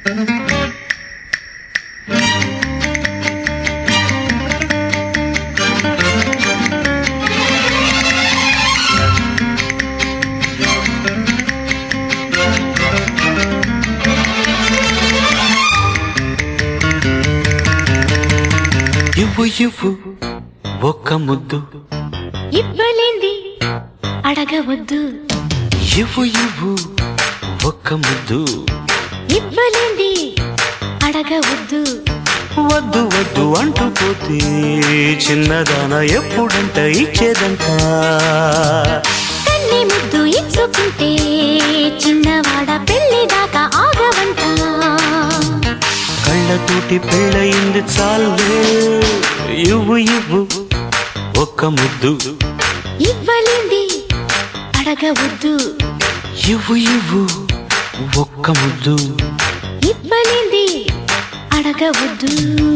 ఇవ్వు ఇవ్వు ఒక్క ముద్దు ఇవ్వలేంది అడగవద్దు ఇవ్వు ఇవ్వు ఒక్క ముద్దు ఇవ్వలేంది అడగవద్దు వద్దు వద్దు అంటూ పోతే చిన్నదాన ఎప్పుడంట ఇచ్చేదంట కన్ని ముద్దు ఇచ్చుకుంటే చిన్నవాడ పెళ్లి దాకా ఆగవంట కళ్ళతోటి పెళ్ళయింది చాలే ఇవ్వు ఇవ్వు ఒక్క ముద్దు ఇవ్వలేంది అడగవద్దు ఇవ్వు ఇవ్వు ఒక్క ముద్దు ఇవ్వలేంది అడగవద్దు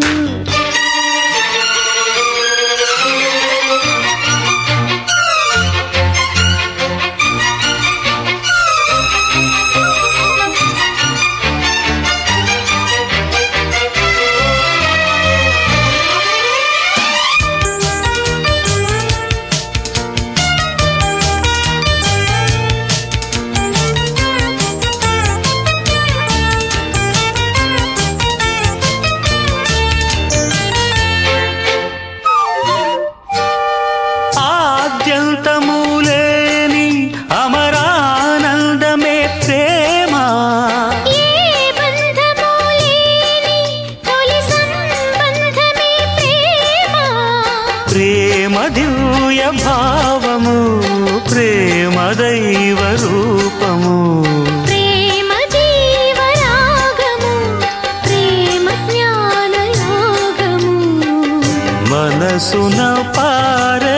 ఆద్యంతము లేని అమరానందమే ప్రేమ ఏ బంధమూ లేని తొలి సంబంధమే ప్రేమ ప్రేమ దివ్య భావము ప్రేమ దైవ రూపము ప్రేమ జీవరాగము ప్రేమ జ్ఞాన యోగము మనసున పారే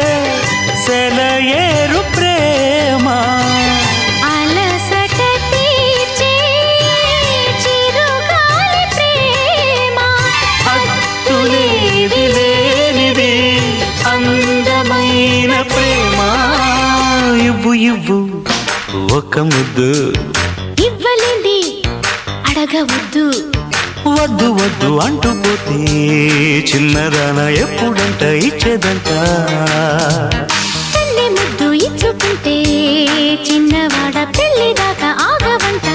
సెలయేరు ప్రేమ అలసట తీర్చే చిరుగాలి ప్రేమ హద్దులేది లేనిది అందమైన ప్రేమ ఇవ్వు ఇవ్వు ఒక ముద్దు ఇవ్వలేంది అడగవద్దు వద్దు వద్దు అంటూ పోతే చిన్నదాన ఎప్పుడంట ఇచ్చేదంట కన్నె ముద్దు ఇచ్చుకుంటే చిన్నవాడ పెళ్లి దాకా ఆగవంట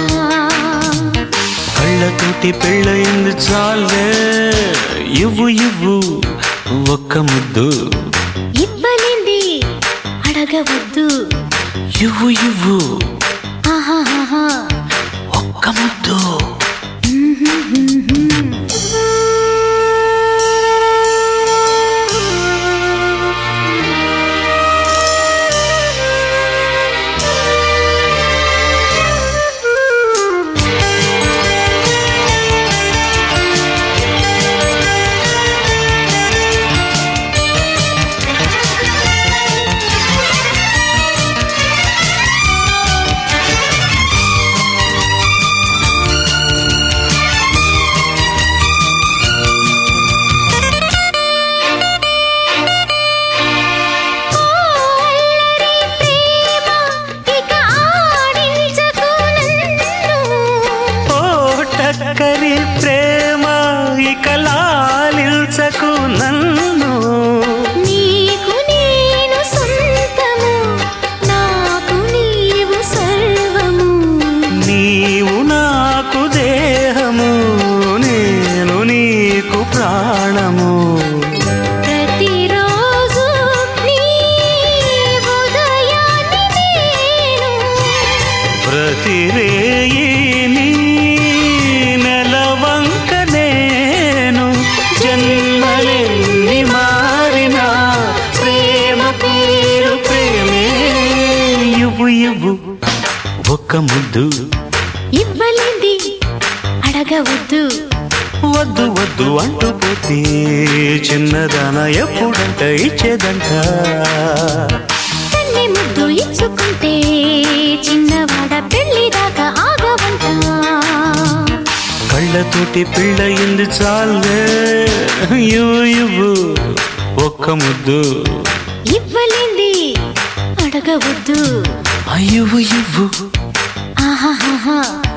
కళ్ళతోటి పెళ్ళయింది చాలే ఇవ్వు ఇవ్వు ఒక్క ముద్దు ఇవ్వలేంది అడగవద్దు ఇవ్వు ఇవ్వు ఆహాహా ఒక్క ముద్దు ఇక ఆడించకు నన్ను ఓ టక్కరి ప్రేమ ఇక లాలిల్చకు నన్ను నీకు నేను సొంతము నాకు నీవు సర్వము నీవు నాకు దేహము నేను నీకు ప్రాణము ప్రతిరోజు నీ ఉదయాన్ని నేను ప్రతిరేయి నీ నెలవంక నేను జన్మలెన్ని మారినా ప్రేమ పేరు ప్రేమే ఇవ్వు ఇవ్వు ఒక్క ముద్దు ఇవ్వలేంది అడగవద్దు వద్దు వద్దు అంటూ పోతే చిన్నదాన ఎప్పుడంట ఇచ్చేదంట కన్నె ముద్దు ఇచ్చుకుంటే చిన్నవాడ పెళ్లి దాకా ఆగవంట కళ్ళతోటి పిళ్ళయింది చాలే ఇవ్వు ఇవ్వు ఒక్క ముద్దు ఇవ్వలేంది అడగవద్దు అయ్యవు ఇవ్వు ఆహాహా